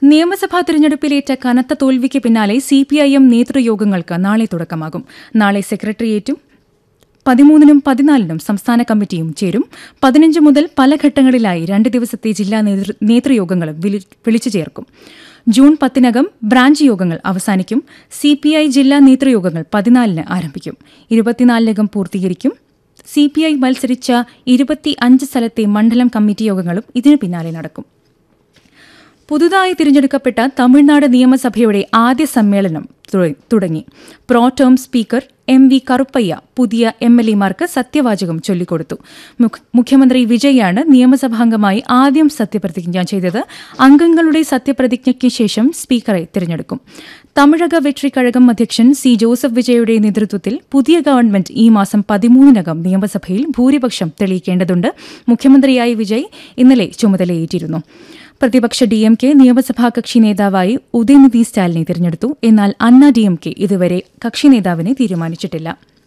നിയമസഭാ തിരഞ്ഞെടുപ്പിലേറ്റ കനത്ത തോൽവിക്ക് പിന്നാലെ സിപിഐഎം നേതൃയോഗങ്ങൾക്ക് നാളെ തുടക്കമാകും നാളെ സെക്രട്ടേറിയറ്റും പതിമൂന്നിനും പതിനാലിനും സംസ്ഥാന കമ്മിറ്റിയും ചേരും പതിനഞ്ച് മുതൽ പല ഘട്ടങ്ങളിലായി രണ്ട് ദിവസത്തെ ജില്ലാ നേതൃ- നേതൃയോഗങ്ങളും വിളി- വിളിച്ചു ചേർക്കും ജൂൺ പത്തിനകം ബ്രാഞ്ച് യോഗങ്ങൾ അവസാനിക്കും സിപിഐ ജില്ലാ നേതൃയോഗങ്ങൾ പതിനാലിന് ആരംഭിക്കും ഇരുപത്തിനാലിനകം പൂർത്തീകരിക്കും സിപിഐ മത്സരിച്ച ഇരുപത്തി അഞ്ച് സ്ഥലത്തെ മണ്ഡലം കമ്മിറ്റി യോഗങ്ങളും ഇതിനു പിന്നാലെ നടക്കും പുതുതായി തിരഞ്ഞെടുക്കപ്പെട്ട തമിഴ്നാട് നിയമസഭയുടെ ആദ്യ സമ്മേളനം തുട- തുടങ്ങി pro tem speaker M V Karuppaiya പുതിയ എം എൽ എമാർക്ക് സത്യവാചകം ചൊല്ലിക്കൊടുത്തു മുഖ്- മുഖ്യമന്ത്രി വിജയാണ് നിയമസഭാംഗമായി ആദ്യം സത്യപ്രതിജ്ഞ ചെയ്തത് അംഗങ്ങളുടെ സത്യപ്രതിജ്ഞയ്ക്ക് ശേഷം സ്പീക്കറെ തിരഞ്ഞെടുക്കും തമിഴക വെട്രിക്കഴകം അധ്യക്ഷൻ സി ജോസഫ് വിജയുടെ നേതൃത്വത്തിൽ പുതിയ ഗവൺമെന്റ് ഈ മാസം പതിമൂന്നിനകം നിയമസഭയിൽ ഭൂരിപക്ഷം തെളിയിക്കേണ്ടതുണ്ട് മുഖ്യമന്ത്രിയായി വിജയ് ഇന്നലെ ചുമതലയേറ്റിരുന്നു പ്രതിപക്ഷ ഡി എം കെ നിയമസഭാ കക്ഷി നേതാവായി ഉദയനിധി സ്റ്റാലിനെ തിരഞ്ഞെടുത്തു എന്നാൽ അണ്ണ ഡി എം കെ ഇതുവരെ കക്ഷി നേതാവിനെ തീരുമാനിച്ചിട്ടില്ല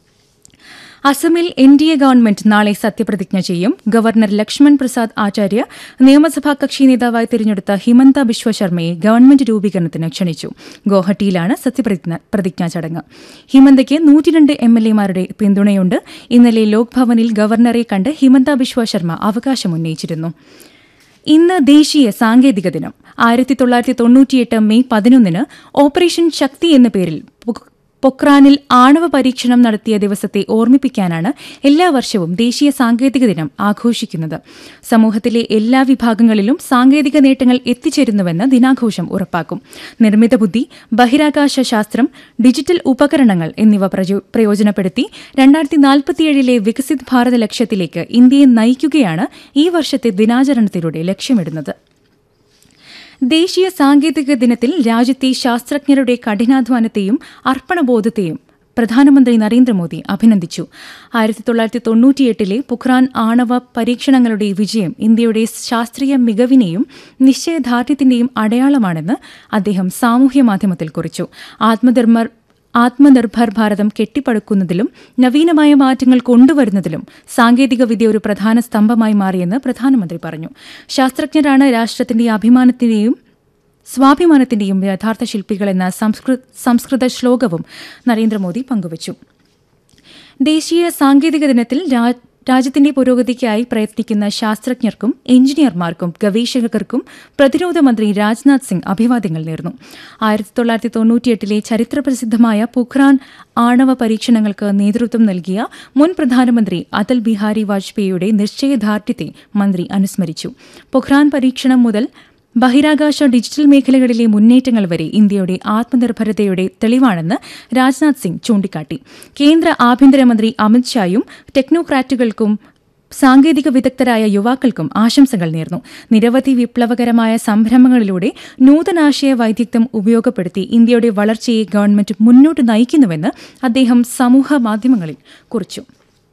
അസമിൽ എൻ ഡി എ ഗവൺമെന്റ് നാളെ സത്യപ്രതിജ്ഞ ചെയ്യും ഗവർണർ ലക്ഷ്മൺ പ്രസാദ് ആചാര്യ നിയമസഭാ കക്ഷി നേതാവായി തിരഞ്ഞെടുത്ത ഹിമന്ത ബിശ്വ ശർമ്മയെ ഗവൺമെന്റ് രൂപീകരണത്തിന് ക്ഷണിച്ചു ഗോഹട്ടിയിലാണ് സത്യപ്രതിജ്ഞ പ്രതിജ്ഞാ ചടങ്ങ് ഹിമന്തയ്ക്ക് നൂറ്റിരണ്ട് എം എൽ എമാരുടെ പിന്തുണയുണ്ട് ഇന്നലെ ലോക്ഭവനിൽ ഗവർണറെ കണ്ട് ഹിമന്ത ബിശ്വ ശർമ്മ അവകാശമുന്നയിച്ചിരുന്നു ഇന്ന് ദേശീയ സാങ്കേതിക ദിനം ആയിരത്തി തൊള്ളായിരത്തി തൊണ്ണൂറ്റിയെട്ട് മെയ് പതിനൊന്നിന് ഓപ്പറേഷൻ ശക്തി എന്ന പേരിൽ പൊ- പൊക്രാനിൽ ആണവ പരീക്ഷണം നടത്തിയ ദിവസത്തെ ഓർമ്മിപ്പിക്കാനാണ് എല്ലാ വർഷവും ദേശീയ സാങ്കേതിക ദിനം ആഘോഷിക്കുന്നത് സമൂഹത്തിലെ എല്ലാ വിഭാഗങ്ങളിലും സാങ്കേതിക നേട്ടങ്ങൾ എത്തിച്ചേരുന്നുവെന്ന് ദിനാഘോഷം ഉറപ്പാക്കും നിർമ്മിത ബുദ്ധി ബഹിരാകാശ ശാസ്ത്രം ഡിജിറ്റൽ ഉപകരണങ്ങൾ എന്നിവ പ്രചോ- പ്രയോജനപ്പെടുത്തി രണ്ടായിരത്തി നാൽപ്പത്തിയേഴിലെ വികസിത് ഭാരത ലക്ഷ്യത്തിലേക്ക് ഇന്ത്യയെ നയിക്കുകയാണ് ഈ വർഷത്തെ ദിനാചരണത്തിലൂടെ ലക്ഷ്യമിടുന്നത് ദേശീയ സാങ്കേതിക ദിനത്തിൽ രാജ്യത്തെ ശാസ്ത്രജ്ഞരുടെ കഠിനാധ്വാനത്തെയും അർപ്പണബോധത്തെയും പ്രധാനമന്ത്രി നരേന്ദ്രമോദി അഭിനന്ദിച്ചു ആയിരത്തി തൊള്ളായിരത്തി തൊണ്ണൂറ്റിയെട്ടിലെ പുഖ്രാൻ ആണവ പരീക്ഷണങ്ങളുടെ വിജയം ഇന്ത്യയുടെ ശാസ്ത്രീയ മികവിനെയും നിശ്ചയദാർഢ്യത്തിന്റെയും അടയാളമാണെന്ന് അദ്ദേഹം സാമൂഹ്യമാധ്യമത്തിൽ കുറിച്ചു ആത്മധർമ്മർ ആത്മനിർഭർ ഭാരതം കെട്ടിപ്പടുക്കുന്നതിലും നവീനമായ മാറ്റങ്ങൾ കൊണ്ടുവരുന്നതിലും സാങ്കേതികവിദ്യ ഒരു പ്രധാന സ്തംഭമായി മാറിയെന്ന് പ്രധാനമന്ത്രി പറഞ്ഞു ശാസ്ത്രജ്ഞരാണ് രാഷ്ട്രത്തിന്റെ അഭിമാനത്തിന്റെയും സ്വാഭിമാനത്തിന്റെയും യഥാർത്ഥ ശില്പികളെന്ന സംസ്കൃ- സംസ്കൃത ശ്ലോകവും നരേന്ദ്രമോദി പങ്കുവച്ചു ദേശീയ സാങ്കേതിക ദിനത്തിൽ രാ- രാജ്യത്തിന്റെ പുരോഗതിക്കായി പ്രയത്നിക്കുന്ന ശാസ്ത്രജ്ഞർക്കും എഞ്ചിനീയർമാർക്കും ഗവേഷകർക്കും പ്രതിരോധ മന്ത്രി രാജ്നാഥ് സിംഗ് അഭിവാദ്യങ്ങൾ നേർന്നു ആയിരത്തി തൊള്ളായിരത്തി തൊണ്ണൂറ്റിയെട്ടിലെ ചരിത്രപ്രസിദ്ധമായ പുഖ്രാൻ ആണവ പരീക്ഷണങ്ങൾക്ക് നേതൃത്വം നൽകിയ മുൻ പ്രധാനമന്ത്രി അടൽ ബിഹാരി വാജ്പേയിയുടെ നിശ്ചയദാർഢ്യത്തെ മന്ത്രി അനുസ്മരിച്ചു പുഖ്രാൻ പരീക്ഷണം മുതൽ ബഹിരാകാശ ഡിജിറ്റൽ മേഖലകളിലെ മുന്നേറ്റങ്ങൾ വരെ ഇന്ത്യയുടെ ആത്മനിർഭരതയുടെ തെളിവാണെന്ന് രാജ്നാഥ് സിംഗ് ചൂണ്ടിക്കാട്ടി കേന്ദ്ര ആഭ്യന്തരമന്ത്രി അമിത്ഷായും ടെക്നോക്രാറ്റുകൾക്കും സാങ്കേതിക വിദഗ്ധരായ യുവാക്കൾക്കും ആശംസകൾ നേർന്നു നിരവധി വിപ്ലവകരമായ സംരംഭങ്ങളിലൂടെ നൂതനാശയ വൈദഗ്ധ്യം ഉപയോഗപ്പെടുത്തി ഇന്ത്യയുടെ വളർച്ചയെ ഗവൺമെന്റ് മുന്നോട്ട് നയിക്കുന്നുവെന്ന് അദ്ദേഹം സമൂഹ മാധ്യമങ്ങളിൽ കുറിച്ചു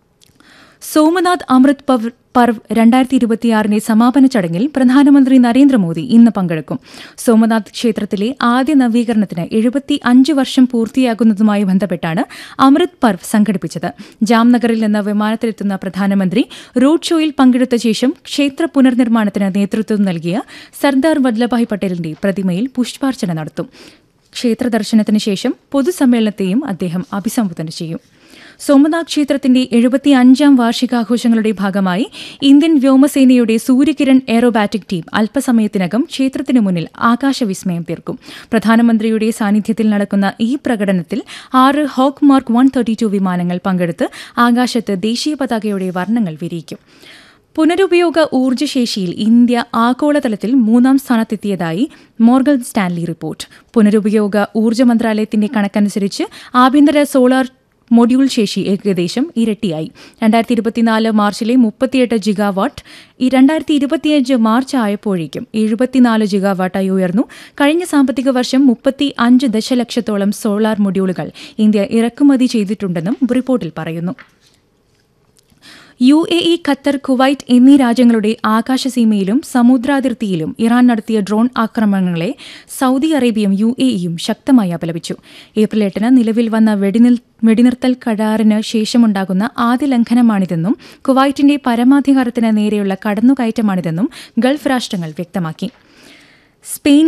സോമനാഥ് അമൃത് പവ്- പർവ് രണ്ടായിരത്തി ഇരുപത്തിയാറിന്റെ സമാപന ചടങ്ങിൽ പ്രധാനമന്ത്രി നരേന്ദ്രമോദി ഇന്ന് പങ്കെടുക്കും സോമനാഥ് ക്ഷേത്രത്തിലെ ആദ്യ നവീകരണത്തിന് എഴുപത്തി അഞ്ച് വർഷം പൂർത്തിയാകുന്നതുമായി ബന്ധപ്പെട്ടാണ് അമൃത് പർവ് സംഘടിപ്പിച്ചത് ജാംനഗറിൽ നിന്ന് വിമാനത്തിലെത്തുന്ന പ്രധാനമന്ത്രി റോഡ് ഷോയിൽ പങ്കെടുത്ത ശേഷം ക്ഷേത്ര പുനർനിർമ്മാണത്തിന് നേതൃത്വം നൽകിയ സർദാർ വല്ലഭായ് പട്ടേലിന്റെ പ്രതിമയിൽ പുഷ്പാർച്ചന നടത്തും ക്ഷേത്ര ദർശനത്തിന് ശേഷം പൊതുസമ്മേളനത്തെയും അദ്ദേഹം അഭിസംബോധന ചെയ്യും സോമനാഥ് ക്ഷേത്രത്തിന്റെ എഴുപത്തിയഞ്ചാം വാർഷികാഘോഷങ്ങളുടെ ഭാഗമായി ഇന്ത്യൻ വ്യോമസേനയുടെ സൂര്യകിരൺ എയറോബാറ്റിക് ടീം അല്പസമയത്തിനകം ക്ഷേത്രത്തിനു മുന്നിൽ ആകാശവിസ്മയം തീർക്കും പ്രധാനമന്ത്രിയുടെ സാന്നിധ്യത്തിൽ നടക്കുന്ന ഈ പ്രകടനത്തിൽ ആറ് Hawk mark one thirty two വിമാനങ്ങൾ പങ്കെടുത്ത് ആകാശത്ത് ദേശീയ പതാകയുടെ വർണ്ണങ്ങൾ വിരിയിക്കും പുനരുപയോഗ ഊർജ്ജശേഷിയിൽ ഇന്ത്യ ആഗോളതലത്തിൽ മൂന്നാം സ്ഥാനത്തെത്തിയതായി മോർഗൻ സ്റ്റാൻലി റിപ്പോർട്ട് പുനരുപയോഗ ഊർജ്ജ മന്ത്രാലയത്തിന്റെ കണക്കനുസരിച്ച് ആഭ്യന്തര സോളാർ മൊഡ്യൂൾ ശേഷി ഏകദേശം ഇരട്ടിയായി രണ്ടായിരത്തി ഇരുപത്തിനാല് മാർച്ചിലെ മുപ്പത്തിയെട്ട് ജിഗാവാട്ട് ഈ രണ്ടായിരത്തി ഇരുപത്തിയഞ്ച് മാർച്ച് ആയപ്പോഴേക്കും എഴുപത്തിനാല് ജിഗാവാട്ടായി ഉയർന്നു കഴിഞ്ഞ സാമ്പത്തിക വർഷം മുപ്പത്തി അഞ്ച് ദശലക്ഷത്തോളം സോളാർ മൊഡ്യൂളുകൾ ഇന്ത്യ ഇറക്കുമതി ചെയ്തിട്ടുണ്ടെന്നും റിപ്പോർട്ടിൽ പറയുന്നു U A E Qatar Kuwait എന്നീ രാജ്യങ്ങളുടെ ആകാശസീമയിലും സമുദ്രാതിർത്തിയിലും ഇറാൻ നടത്തിയ ഡ്രോൺ ആക്രമണങ്ങളെ സൗദി അറേബ്യയും യു എ ഇയും ശക്തമായി അപലപിച്ചു ഏപ്രിൽ എട്ടിന് നിലവിൽ വന്ന വെടിനിൽ വെടിനിർത്തൽ കരാറിന് ശേഷമുണ്ടാകുന്ന ആദ്യ ലംഘനമാണിതെന്നും കുവൈറ്റിന്റെ പരമാധികാരത്തിന് നേരെയുള്ള കടന്നുകയറ്റമാണിതെന്നും ഗൾഫ് രാഷ്ട്രങ്ങൾ വ്യക്തമാക്കി സ്പെയിൻ